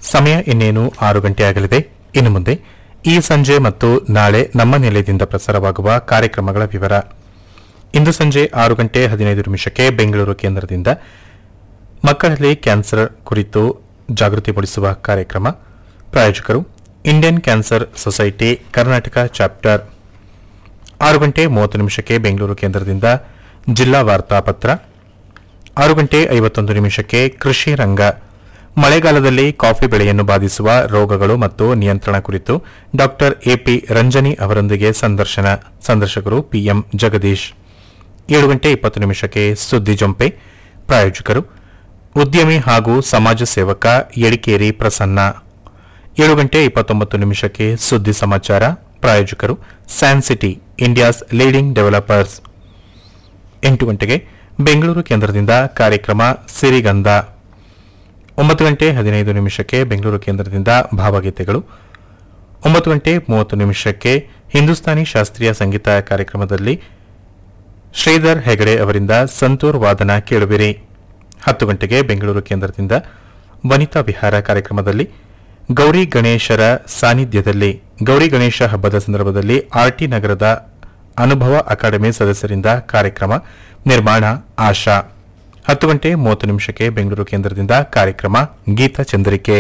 ಸಮಯ ಇನ್ನೇನು ಆರು ಗಂಟೆ ಆಗಲಿದೆ ಇನ್ನು ಮುಂದೆ ಈ ಸಂಜೆ ಮತ್ತು ನಾಳೆ ನಮ್ಮ ನಿಲಯದಿಂದ ಪ್ರಸಾರವಾಗುವ ಕಾರ್ಯಕ್ರಮಗಳ ವಿವರ ಇಂದು ಸಂಜೆ ಆರು ಗಂಟೆ ಹದಿನೈದು ನಿಮಿಷಕ್ಕೆ ಬೆಂಗಳೂರು ಕೇಂದ್ರದಿಂದ ಮಕ್ಕಳಲ್ಲಿ ಕ್ಯಾನ್ಸರ್ ಕುರಿತು ಜಾಗೃತಿ ಮೂಡಿಸುವ ಕಾರ್ಯಕ್ರಮ ಪ್ರಾಯೋಜಕರು Indian cancer society Karnataka chapter ಆರು ಗಂಟೆ ಮೂವತ್ತು ನಿಮಿಷಕ್ಕೆ ಬೆಂಗಳೂರು ಕೇಂದ್ರದಿಂದ ಜಿಲ್ಲಾ ವಾರ್ತಾಪತ್ರ ಆರು ಗಂಟೆ ಐವತ್ತೊಂದು ನಿಮಿಷಕ್ಕೆ ಕೃಷಿ ರಂಗ ಮಳೆಗಾಲದಲ್ಲಿ ಕಾಫಿ ಬೆಳೆಯನ್ನು ಬಾಧಿಸುವ ರೋಗಗಳು ಮತ್ತು ನಿಯಂತ್ರಣ ಕುರಿತು ಡಾಕ್ಟರ್ ಎಪಿ ರಂಜನಿ ಅವರೊಂದಿಗೆ ಸಂದರ್ಶನ ಸಂದರ್ಶಕರು ಪಿಎಂ ಜಗದೀಶ್ ಏಳು ಗಂಟೆ ಇಪ್ಪತ್ತು ನಿಮಿಷಕ್ಕೆ ಸುದ್ದಿ ಜೊಂಪೆ ಪ್ರಾಯೋಜಕರು ಉದ್ಯಮಿ ಹಾಗೂ ಸಮಾಜ ಸೇವಕ ಯಡಿಕೇರಿ ಪ್ರಸನ್ನ ಏಳು ಗಂಟೆ ಇಪ್ಪತ್ತೊಂಬತ್ತು ನಿಮಿಷಕ್ಕೆ ಸುದ್ದಿ ಸಮಾಚಾರ ಪ್ರಾಯೋಜಕರು ಸ್ಯಾನ್ಸಿಟಿ ಇಂಡಿಯಾಸ್ ಲೀಡಿಂಗ್ ಡೆವಲಪರ್ಸ್ ಎಂಟು ಗಂಟೆಗೆ ಬೆಂಗಳೂರು ಕೇಂದ್ರದಿಂದ ಕಾರ್ಯಕ್ರಮ ಸಿರಿಗಂಧ ಒಂಬತ್ತು ಗಂಟೆ ಹದಿನೈದು ನಿಮಿಷಕ್ಕೆ ಬೆಂಗಳೂರು ಕೇಂದ್ರದಿಂದ ಭಾವಗೀತೆಗಳು ಒಂಬತ್ತು ಗಂಟೆ ಮೂವತ್ತು ನಿಮಿಷಕ್ಕೆ ಹಿಂದೂಸ್ತಾನಿ ಶಾಸ್ತ್ರೀಯ ಸಂಗೀತ ಕಾರ್ಯಕ್ರಮದಲ್ಲಿ ಶ್ರೀಧರ್ ಹೆಗಡೆ ಅವರಿಂದ ಸಂತೂರ್ ವಾದನ ಕೇಳುವಿರಿ ಹತ್ತು ಗಂಟೆಗೆ ಬೆಂಗಳೂರು ಕೇಂದ್ರದಿಂದ ವನಿತಾ ವಿಹಾರ ಕಾರ್ಯಕ್ರಮದಲ್ಲಿ ಗೌರಿ ಗಣೇಶರ ಸಾನ್ನಿಧ್ಯದಲ್ಲಿ ಗೌರಿ ಗಣೇಶ ಹಬ್ಬದ ಸಂದರ್ಭದಲ್ಲಿ ಆರ್ಟಿ ನಗರದ ಅನುಭವ ಅಕಾಡೆಮಿ ಸದಸ್ಯರಿಂದ ಕಾರ್ಯಕ್ರಮ ನಿರ್ಮಾಣ ಆಶಾ ಹತ್ತು ಗಂಟೆ ಮೂವತ್ತು ನಿಮಿಷಕ್ಕೆ ಬೆಂಗಳೂರು ಕೇಂದ್ರದಿಂದ ಕಾರ್ಯಕ್ರಮ ಗೀತ ಚಂದ್ರಿಕೆ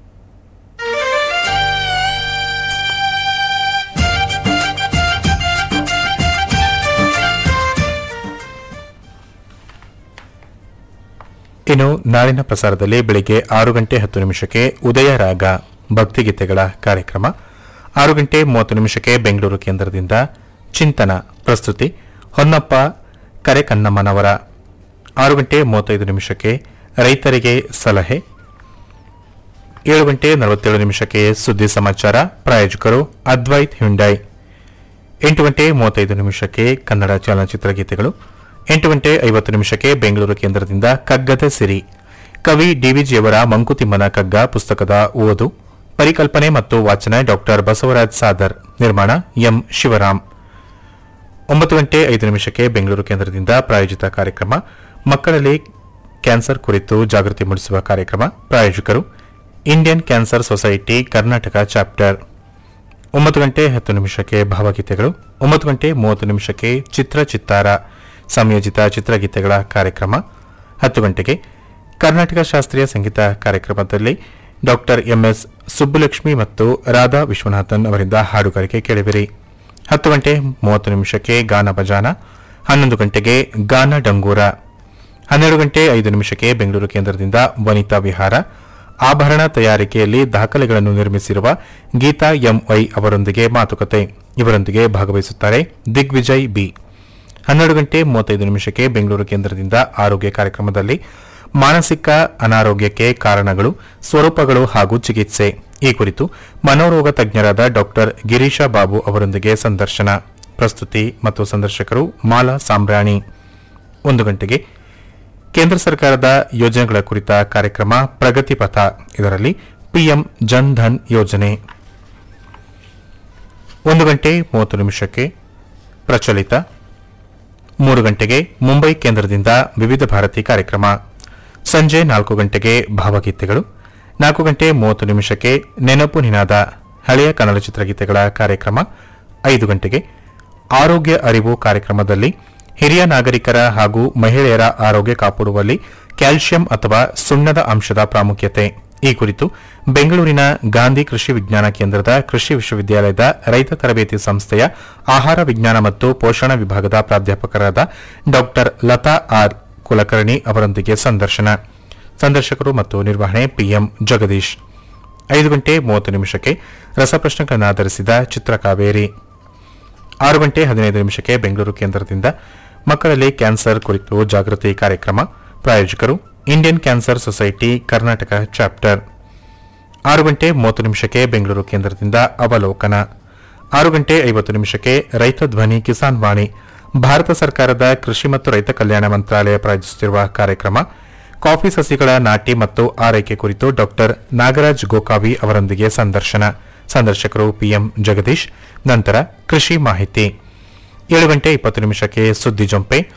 ಇನ್ನು ನಾಳಿನ ಪ್ರಸಾರದಲ್ಲಿ ಬೆಳಿಗ್ಗೆ ಆರು ಗಂಟೆ ಹತ್ತು ನಿಮಿಷಕ್ಕೆ ಉದಯ ರಾಗ ಭಕ್ತಿಗೀತೆಗಳ ಕಾರ್ಯಕ್ರಮ ಆರು ಗಂಟೆ ಮೂವತ್ತು ನಿಮಿಷಕ್ಕೆ ಬೆಂಗಳೂರು ಕೇಂದ್ರದಿಂದ ಚಿಂತನ ಪ್ರಸ್ತುತಿ ಹೊನ್ನಪ್ಪ ಕರೆಕನ್ನಮ್ಮನವರ ಆರು ಗಂಟೆ ಮೂವತ್ತೈದು ನಿಮಿಷಕ್ಕೆ ರೈತರಿಗೆ ಸಲಹೆ ಏಳು ಗಂಟೆ ನಲವತ್ತೇಳು ನಿಮಿಷಕ್ಕೆ ಸುದ್ದಿ ಸಮಾಚಾರ ಪ್ರಾಯೋಜಕರು ಅದ್ವೈತ್ ಹ್ಯುಂಡೈ ಎಂಟು ಗಂಟೆ ಮೂವತ್ತೈದು ನಿಮಿಷಕ್ಕೆ ಕನ್ನಡ ಚಲನಚಿತ್ರ ಗೀತೆಗಳು ಎಂಟು ಗಂಟೆ ಐವತ್ತು ನಿಮಿಷಕ್ಕೆ ಬೆಂಗಳೂರು ಕೇಂದ್ರದಿಂದ ಕಗ್ಗದ ಸಿರಿ ಕವಿ ಡಿವಿಜಿಯವರ ಮಂಕುತಿಮ್ಮನ ಕಗ್ಗ ಪುಸ್ತಕದ ಓದು ಪರಿಕಲ್ಪನೆ ಮತ್ತು ವಾಚನ ಡಾಕ್ಟರ್ ಬಸವರಾಜ್ ಸಾದರ್ ನಿರ್ಮಾಣ ಎಂ ಶಿವರಾಮ್ ಒಂಬತ್ತು ಗಂಟೆ ಐದು ನಿಮಿಷಕ್ಕೆ ಬೆಂಗಳೂರು ಕೇಂದ್ರದಿಂದ ಪ್ರಾಯೋಜಿತ ಕಾರ್ಯಕ್ರಮ ಮಕ್ಕಳಲ್ಲಿ ಕ್ಯಾನ್ಸರ್ ಕುರಿತು ಜಾಗೃತಿ ಮೂಡಿಸುವ ಕಾರ್ಯಕ್ರಮ ಪ್ರಾಯೋಜಕರು Indian cancer society Karnataka chapter ಒಂಬತ್ತು ಗಂಟೆ ಹತ್ತು ನಿಮಿಷಕ್ಕೆ ಭಾವಗೀತೆಗಳು ಒಂಬತ್ತು ಗಂಟೆ ಮೂವತ್ತು ನಿಮಿಷಕ್ಕೆ ಚಿತ್ರ ಚಿತ್ತಾರ ಸಂಯೋಜಿತ ಚಿತ್ರಗೀತೆಗಳ ಕಾರ್ಯಕ್ರಮ ಹತ್ತು ಗಂಟೆಗೆ ಕರ್ನಾಟಕ ಶಾಸ್ತ್ರೀಯ ಸಂಗೀತ ಕಾರ್ಯಕ್ರಮದಲ್ಲಿ ಡಾಕ್ಟರ್ ಎಂಎಸ್ ಸುಬ್ಬುಲಕ್ಷ್ಮಿ ಮತ್ತು ರಾಧಾ ವಿಶ್ವನಾಥನ್ ಅವರಿಂದ ಹಾಡುಗಾರಿಕೆ ಕೇಳಿವಿರಿ ಹತ್ತು ಗಂಟೆ ಮೂವತ್ತು ನಿಮಿಷಕ್ಕೆ ಗಾನ ಬಜಾನ ಹನ್ನೊಂದು ಗಂಟೆಗೆ ಗಾನ ಡಂಗೂರ ಹನ್ನೆರಡು ಗಂಟೆ ಐದು ನಿಮಿಷಕ್ಕೆ ಬೆಂಗಳೂರು ಕೇಂದ್ರದಿಂದ ವನಿತಾ ವಿಹಾರ ಆಭರಣ ತಯಾರಿಕೆಯಲ್ಲಿ ದಾಖಲೆಗಳನ್ನು ನಿರ್ಮಿಸಿರುವ ಗೀತಾ ಎಂವೈ ಅವರೊಂದಿಗೆ ಮಾತುಕತೆ ಇವರೊಂದಿಗೆ ಭಾಗವಹಿಸುತ್ತಾರೆ ದಿಗ್ವಿಜಯ್ ಬಿ ಹನ್ನೆರಡು ಗಂಟೆ ಮೂವತ್ತೈದು ನಿಮಿಷಕ್ಕೆ ಬೆಂಗಳೂರು ಕೇಂದ್ರದಿಂದ ಆರೋಗ್ಯ ಕಾರ್ಯಕ್ರಮದಲ್ಲಿ ಮಾನಸಿಕ ಅನಾರೋಗ್ಯಕ್ಕೆ ಕಾರಣಗಳು ಸ್ವರೂಪಗಳು ಹಾಗೂ ಚಿಕಿತ್ಸೆ ಈ ಕುರಿತು ಮನೋರೋಗ ತಜ್ಞರಾದ ಡಾಕ್ಟರ್ ಗಿರೀಶ ಬಾಬು ಅವರೊಂದಿಗೆ ಸಂದರ್ಶನ ಪ್ರಸ್ತುತಿ ಮತ್ತು ಸಂದರ್ಶಕರು ಮಾಲಾ ಸಾಂಬ್ರಾಣಿ ಒಂದು ಗಂಟೆಗೆ ಕೇಂದ್ರ ಸರ್ಕಾರದ ಯೋಜನೆಗಳ ಕುರಿತ ಕಾರ್ಯಕ್ರಮ ಪ್ರಗತಿ ಪಥ ಇದರಲ್ಲಿ ಪಿಎಂ ಜನ್ ಧನ್ ಯೋಜನೆ ಒಂದು ಗಂಟೆ ಮೂವತ್ತು ನಿಮಿಷಕ್ಕೆ ಪ್ರಚಲಿತ ಮೂರು ಗಂಟೆಗೆ ಮುಂಬೈ ಕೇಂದ್ರದಿಂದ ವಿವಿಧ ಭಾರತಿ ಕಾರ್ಯಕ್ರಮ ಸಂಜೆ ನಾಲ್ಕು ಗಂಟೆಗೆ ಭಾವಗೀತೆಗಳು ನಾಲ್ಕು ಗಂಟೆ ಮೂವತ್ತು ನಿಮಿಷಕ್ಕೆ ನೆನಪು ನಿನಾದ ಹಳೆಯ ಕನ್ನಡ ಚಿತ್ರಗೀತೆಗಳ ಕಾರ್ಯಕ್ರಮ ಐದು ಗಂಟೆಗೆ ಆರೋಗ್ಯ ಅರಿವು ಕಾರ್ಯಕ್ರಮದಲ್ಲಿ ಹಿರಿಯ ನಾಗರಿಕರ ಹಾಗೂ ಮಹಿಳೆಯರ ಆರೋಗ್ಯ ಕಾಪಾಡುವಲ್ಲಿ ಕ್ಯಾಲ್ಸಿಯಂ ಅಥವಾ ಸುಣ್ಣದ ಅಂಶದ ಪ್ರಾಮುಖ್ಯತೆ ಈ ಕುರಿತು ಬೆಂಗಳೂರಿನ ಗಾಂಧಿ ಕೃಷಿ ವಿಜ್ಞಾನ ಕೇಂದ್ರದ ಕೃಷಿ ವಿಶ್ವವಿದ್ಯಾಲಯದ ರೈತ ತರಬೇತಿ ಸಂಸ್ಥೆಯ ಆಹಾರ ವಿಜ್ಞಾನ ಮತ್ತು ಪೋಷಣ ವಿಭಾಗದ ಪ್ರಾಧ್ಯಾಪಕರಾದ ಡಾಕ್ಟರ್ ಲತಾ ಆರ್ ಕುಲಕರ್ಣಿ ಅವರೊಂದಿಗೆ ಸಂದರ್ಶನ ಸಂದರ್ಶಕರು ಮತ್ತು ನಿರ್ವಹಣೆ ಪಿಎಂ ಜಗದೀಶ್ ಐದು ಗಂಟೆ ಮೂವತ್ತು ನಿಮಿಷಕ್ಕೆ ರಸಪ್ರಶ್ನೆಗಳನ್ನಾಧರಿಸಿದ ಚಿತ್ರಕಾವೇರಿ ಆರು ಗಂಟೆ ಹದಿನೈದು ನಿಮಿಷಕ್ಕೆ ಬೆಂಗಳೂರು ಕೇಂದ್ರದಿಂದ ಮಕ್ಕಳಲ್ಲಿ ಕ್ಯಾನ್ಸರ್ ಕುರಿತು ಜಾಗೃತಿ ಕಾರ್ಯಕ್ರಮ ಪ್ರಾಯೋಜಕರು Indian cancer society Karnataka chapter ಆರು ಗಂಟೆ ಮೂವತ್ತು ನಿಮಿಷಕ್ಕೆ ಬೆಂಗಳೂರು ಕೇಂದ್ರದಿಂದ ಅವಲೋಕನ ಆರು ಗಂಟೆ ಐವತ್ತು ನಿಮಿಷಕ್ಕೆ ರೈತ ಧ್ವನಿ ಕಿಸಾನ್ ವಾಣಿ ಭಾರತ ಸರ್ಕಾರದ ಕೃಷಿ ಮತ್ತು ರೈತ ಕಲ್ಯಾಣ ಮಂತ್ರಾಲಯ ಪ್ರಾಯೋಜಿಸುತ್ತಿರುವ ಕಾರ್ಯಕ್ರಮ ಕಾಫಿ ಸಸಿಗಳ ನಾಟಿ ಮತ್ತು ಆರೈಕೆ ಕುರಿತು ಡಾಕ್ಟರ್ ನಾಗರಾಜ್ ಗೋಕಾವಿ ಅವರೊಂದಿಗೆ ಸಂದರ್ಶನ ಸಂದರ್ಶಕರು ಪಿಎಂ ಜಗದೀಶ್ ನಂತರ ಕೃಷಿ ಮಾಹಿತಿ ಏಳು ಗಂಟೆ ಇಪ್ಪತ್ತು ನಿಮಿಷಕ್ಕೆ ಸುದ್ದಿ ಜೊಂಪೆ